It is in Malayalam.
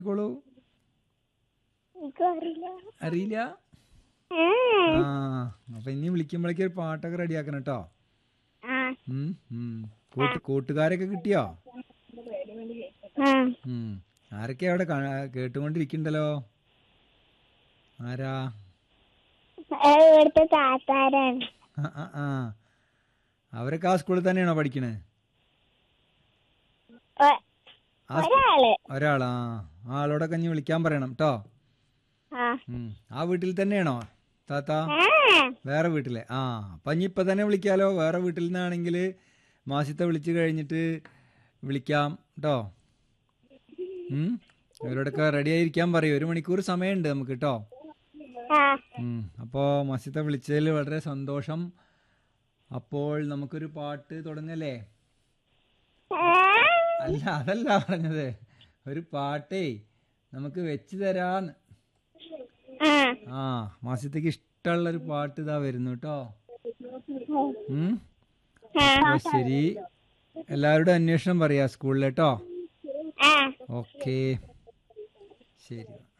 ോളൂ എനിക്കും അറിയില്ല അറിയില്ല ഏ. ആ അപ്പൊ ഇനി വിളിക്കുമ്പോഴേക്ക് ഒരു പാട്ടൊക്കെ റെഡിയാക്കണം കേട്ടോ ആ ഉം, ഉം. കൂട്ട് കൂട്ടുകാരൊക്കെ കിട്ടിയോ ആ ഉം. ആരൊക്കെയാ അവിടെ കാ- കേട്ടുകൊണ്ടിരിക്കണ്ടല്ലോ ആരാ അത് ഇവിടുത്തെ താത്താരാണ് ആ, ആ, ആ. അവരൊക്കെ ആ സ്കൂളിൽ തന്നെയാണോ പഠിക്കണേ ഒ- ആ സ്കൂ- ഒരാള് ഒരാളാ ആ ആളോടൊക്കെ ഇനി വിളിക്കാൻ പറയണം കേട്ടോ ആ ഉം. ആ വീട്ടിൽ തന്നെയാണോ താത്ത ആ വേറെ വീട്ടിലെ ആ അപ്പൊ ഇനി ഇപ്പൊ തന്നെ വിളിക്കാലോ വേറെ വീട്ടിൽ നിന്നാണെങ്കിൽ മാസത്തെ വിളിച്ചു കഴിഞ്ഞിട്ട് വിളിക്കാം കേട്ടോ ഉം അവരോടൊക്കെ റെഡി ആയിരിക്കാൻ പറയും ഒരു മണിക്കൂർ സമയമുണ്ട് നമുക്ക് കേട്ടോ ആ ഉം. അപ്പോ മസിത്തെ വിളിച്ചതിൽ വളരെ സന്തോഷം അപ്പോൾ നമുക്കൊരു പാട്ട് തുടങ്ങല്ലേ അല്ല അതല്ല പറഞ്ഞത് ഒരു പാട്ടേ നമുക്ക് വെച്ച് തരാന്ന് ആ ആ മാസത്തേക്ക് ഇഷ്ടമുള്ള ഒരു പാട്ട് ഇതാ വരുന്നു കേട്ടോ ഉം ആ അപ്പൊ ശരി എല്ലാവരോടും അന്വേഷണം പറയാ സ്കൂളിൽ കേട്ടോ ആ ഓക്കെ ശരി